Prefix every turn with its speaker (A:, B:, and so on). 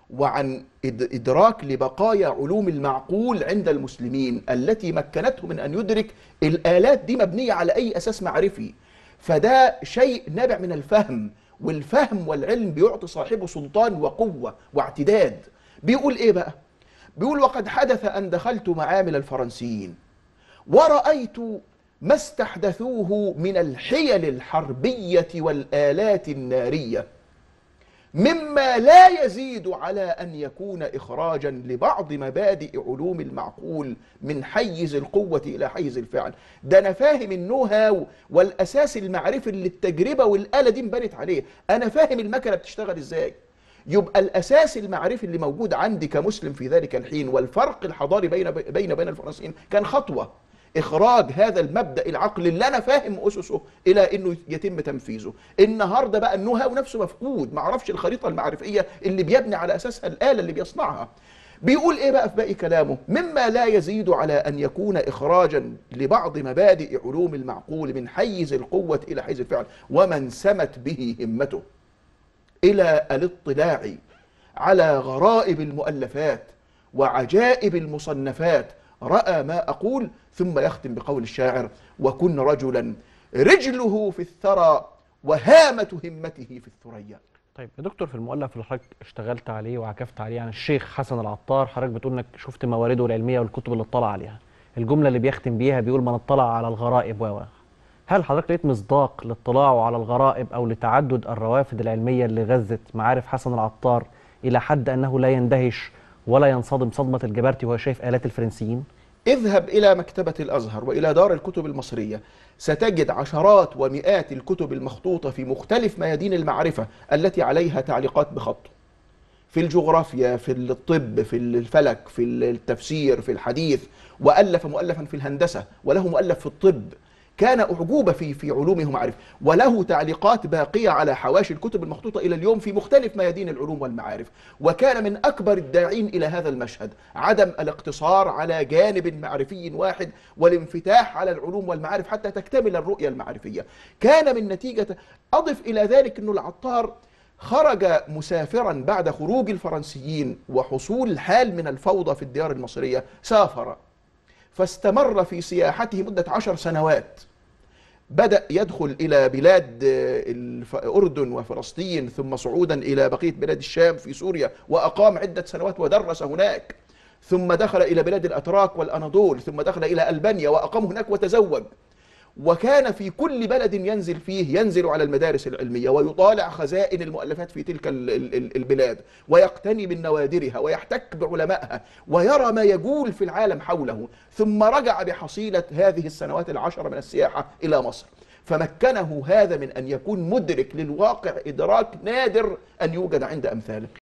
A: وعن إد- إدراك لبقايا علوم المعقول عند المسلمين التي مكنته من أن يدرك الآلات دي مبنية على أي أساس معرفي فده شيء نابع من الفهم والفهم والعلم بيعطي صاحبه سلطان وقوة واعتداد بيقول إيه بقى؟ بيقول وقد حدث أن دخلت معامل الفرنسيين ورأيت ما استحدثوه من الحيل الحربية والآلات النارية مما لا يزيد على أن يكون إخراجا لبعض مبادئ علوم المعقول من حيز القوة إلى حيز الفعل ده أنا فاهم النو هاو والأساس المعرفي اللي التجربة والآلة دي انبنت عليه أنا فاهم المكنة بتشتغل إزاي يبقى الأساس المعرفي اللي موجود عندي كمسلم في ذلك الحين والفرق الحضاري بين بين بين الفرنسيين كان خطوة إخراج هذا المبدأ العقلي اللي أنا فاهم أسسه إلى إنه يتم تنفيذه النهاردة بقى النو هاو نفسه مفقود معرفش الخريطة المعرفية اللي بيبني على أساسها الآلة اللي بيصنعها بيقول ايه بقى في باقي كلامه مما لا يزيد على ان يكون اخراجا لبعض مبادئ علوم المعقول من حيز القوه الى حيز الفعل ومن سمت به همته الى الاطلاع على غرائب المؤلفات وعجائب المصنفات راى ما اقول ثم يختم بقول الشاعر وكن رجلا رجله في الثرى وهامه همته في الثريا
B: طيب يا دكتور في المؤلف اللي حضرتك اشتغلت عليه وعكفت عليه عن الشيخ حسن العطار حضرتك بتقول انك شفت موارده العلميه والكتب اللي اطلع عليها الجمله اللي بيختم بيها بيقول من اطلع على الغرائب و هل حضرتك لقيت مصداق لاطلاعه على الغرائب او لتعدد الروافد العلميه اللي غذت معارف حسن العطار الى حد انه لا يندهش ولا ينصدم صدمه الجبرتي وهو شايف الات الفرنسيين
A: اذهب إلى مكتبة الأزهر وإلى دار الكتب المصرية ستجد عشرات ومئات الكتب المخطوطة في مختلف ميادين المعرفة التي عليها تعليقات بخط في الجغرافيا في الطب في الفلك في التفسير في الحديث وألف مؤلفا في الهندسة وله مؤلف في الطب كان أعجوبة في في علومه ومعارفه وله تعليقات باقية على حواشي الكتب المخطوطة إلى اليوم في مختلف ميادين العلوم والمعارف وكان من أكبر الداعين إلى هذا المشهد عدم الاقتصار على جانب معرفي واحد والانفتاح على العلوم والمعارف حتى تكتمل الرؤية المعرفية كان من نتيجة أضف إلى ذلك أنه العطار خرج مسافرا بعد خروج الفرنسيين وحصول حال من الفوضى في الديار المصرية سافر فاستمر في سياحته مدة عشر سنوات بدأ يدخل إلى بلاد الأردن وفلسطين ثم صعودا إلى بقية بلاد الشام في سوريا وأقام عدة سنوات ودرس هناك ثم دخل إلى بلاد الأتراك والأناضول ثم دخل إلى ألبانيا وأقام هناك وتزوج وكان في كل بلد ينزل فيه ينزل على المدارس العلمية ويطالع خزائن المؤلفات في تلك ال- ال- البلاد ويقتني من نوادرها ويحتك بعلمائها ويرى ما يجول في العالم حوله ثم رجع بحصيلة هذه السنوات العشرة من السياحة إلى مصر فمكنه هذا من أن يكون مدرك للواقع إدراك نادر أن يوجد عند أمثاله